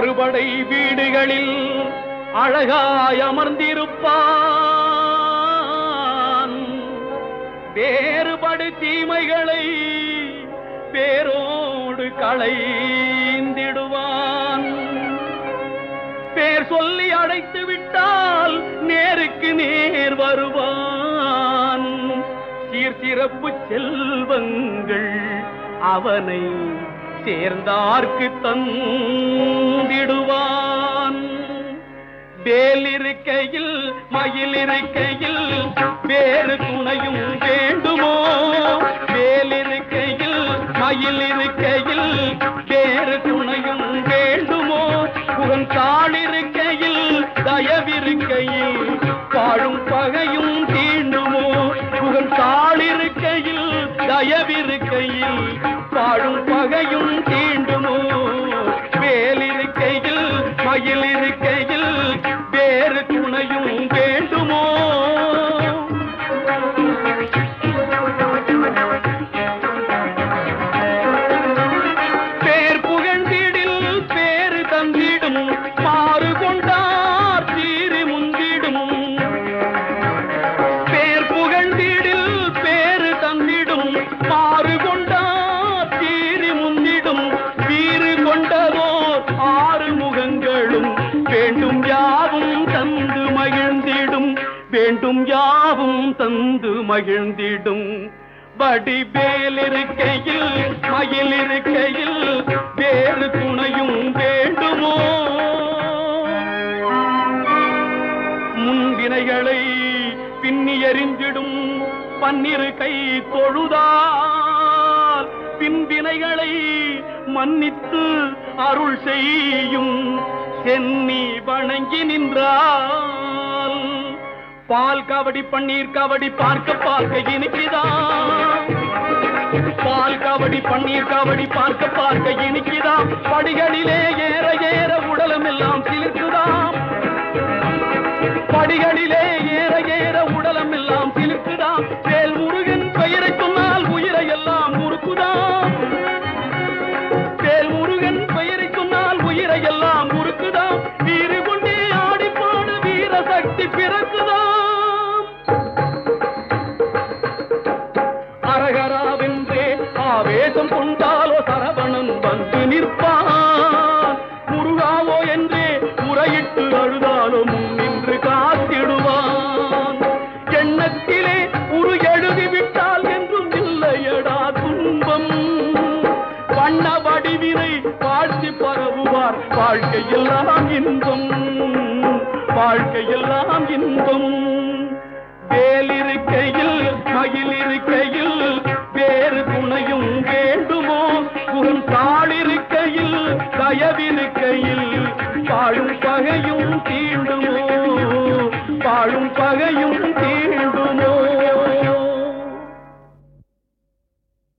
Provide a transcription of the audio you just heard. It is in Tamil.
அறுபடை வீடுகளில் அழகாய் அமர்ந்திருப்பான் வேறுபடு தீமைகளை பேரோடு களைந்திடுவான் பேர் சொல்லி அழைத்து விட்டால் நேருக்கு நேர் வருவான் சீர்சிறப்பு செல்வங்கள் அவனை சேர்ந்தார்க்கு தந்திடுவான் வேல் இருக்கையில் மயில் இருக்கையில் வேறு துணையும் வேண்டுமோ வேல் இருக்கையில் மயில் இருக்கையில் வேறு துணையும் வேண்டுமோ புகன் தாளிருக்கையில் தயவிருக்கையில் வாழும் பகையும் தீண்டுமோ புகன் தாளிருக்கையில் தயவிருக்கையில் வாழும் பகையும் தீண்டுமோ வேலிருக்கையில் மயில் இருக்கையில் வேறு துணையும் வேண்டுமோ பேர் புகழ்ந்திடில் பேரு தந்திடும் மாறு கொண்டார் தீரு முந்திடும் பேர் புகழ்ந்திடில் பேரு தந்திடும் மாறு கொண்டார் தீரு முந்திடும் வீறு கொண்டதோ ஆறு முகங்களும் வேண்டும் யாவும் தந்து மகிழ்ந்திடும் வேண்டும் யாவும் தந்து மகிழ்ந்திடும் வடிவேல் இருக்கையில் மயில் இருக்கையில் வேறு துணையும் வேண்டுமோ முன்வினைகளை பின்னி எறிஞ்சிடும் பன்னிரு கை தொழுதால் பின்வினைகளை மன்னித்து அருள் செய்யும் சென்னி வணங்கி நின்றால் பால் கபடி பன்னீர் கபடி பார்க்க பார்க்க இனிக்குதான் பால் கபடி பன்னீர் கபடி பார்க்க பார்க்க இனிக்குதாம் படிகளிலே ஏற ஏற உடலம் எல்லாம் சிலிர்க்குதாம் படிகளிலே ஏற ஏற உடலம் எல்லாம் சிலுக்குதாம் வேல் முருகன் பெயரை சொன்னால் உயிரை எல்லாம் முறுக்குதாம் வேல் முருகன் பெயரை சொன்னால் உயிரை எல்லாம் முறுக்குதாம் வீறு கொண்டே ஆடிப்பாடு வீர சக்தி பிறக்குதாம் அரகராவென்றே ஆவேசம் கொண்டாலோ சரவணன் வந்து நிற்பான் முருகாவோ என்றே முறையிட்டு அழுதாலோ முன்னின்று காத்திடுவான் எண்ணத்திலே உரு எழுதிவிட்டால் என்றும் இல்லையடா துன்பம் வண்ண வடிவினை வாழ்த்தி பரவுவார் வாழ்க்கையெல்லாம் இன்பம் வாழ்க்கையெல்லாம் இன்பம் வேலிருக்கையில் மயில் இருக்கையில் வேறு துணையும் வேண்டுமோ புறம் தாளிருக்கையில் தயவிருக்கையில் வாழும் பகையும் தீண்டுமோ வாழும் பகையும் தீண்டும்